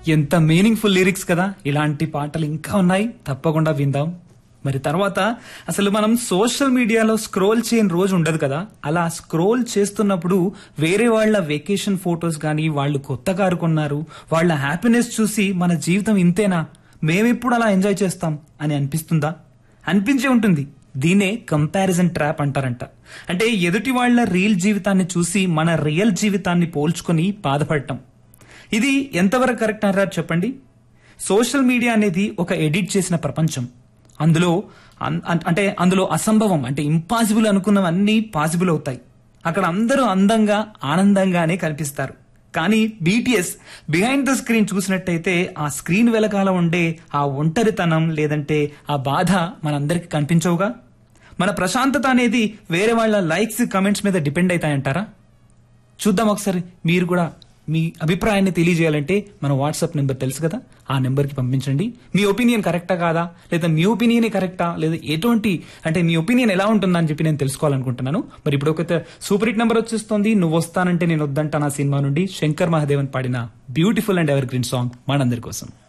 ఎంత meaningful lyrics కదా ఇలాంటి పాటలు ఇంకా ఉన్నాయి తప్పకుండా విందాం మరి తర్వాత అసలు మనం సోషల్ మీడియాలో స్క్రోల్ చేయని రోజు ఉండదు కదా అలా స్క్రోల్ చేస్తున్నప్పుడు వేరే వాళ్ళ వెకేషన్ ఫొటోస్ కానీ వాళ్ళు కొత్త కారు కొన్నారు వాళ్ళ హ్యాపీనెస్ చూసి మన జీవితం ఇంతేనా మేమెప్పుడు అలా ఎంజాయ్ చేస్తాం అని అనిపిస్తుందా అనిపించే ఉంటుంది దీనే కంపారిజన్ ట్రాప్ అంటారంట అంటే ఎదుటి వాళ్ళ రియల్ జీవితాన్ని చూసి మన రియల్ జీవితాన్ని పోల్చుకొని బాధపడటం ఇది ఎంతవరకు కరెక్ట్ అంటారు చెప్పండి సోషల్ మీడియా అనేది ఒక ఎడిట్ చేసిన ప్రపంచం అందులో అన్- అన్- అంటే అందులో అసంభవం అంటే ఇంపాసిబుల్ అనుకున్నవన్నీ పాసిబుల్ అవుతాయి అక్కడ అందరూ అందంగా ఆనందంగానే కనిపిస్తారు కానీ బీటీఎస్ బిహైండ్ ద స్క్రీన్ చూసినట్టయితే ఆ స్క్రీన్ వెనకాల ఉండే ఆ ఒంటరితనం లేదంటే ఆ బాధ మనందరికి కనిపించవుగా మన ప్రశాంతత అనేది వేరే వాళ్ళ లైక్స్ కమెంట్స్ మీద డిపెండ్ అవుతాయంటారా చూద్దాం ఒకసారి మీరు కూడా మీ అభిప్రాయాన్ని తెలియజేయాలంటే మన వాట్సాప్ నెంబర్ తెలుసు కదా ఆ నెంబర్కి పంపించండి మీ ఒపీనియన్ కరెక్టా కాదా లేదా మీ ఒపీనియనే కరెక్టా లేదా ఎటువంటి అంటే మీ ఒపీనియన్ ఎలా ఉంటుందా అని చెప్పి నేను తెలుసుకోవాలనుకుంటున్నాను మరి ఇప్పుడు ఒక సూపర్ హిట్ నెంబర్ వచ్చేస్తుంది నువ్వు వస్తానంటే నేను వద్దంటా నా సినిమా నుండి శంకర్ మహాదేవన్ పాడిన beautiful and evergreen song మనందరి కోసం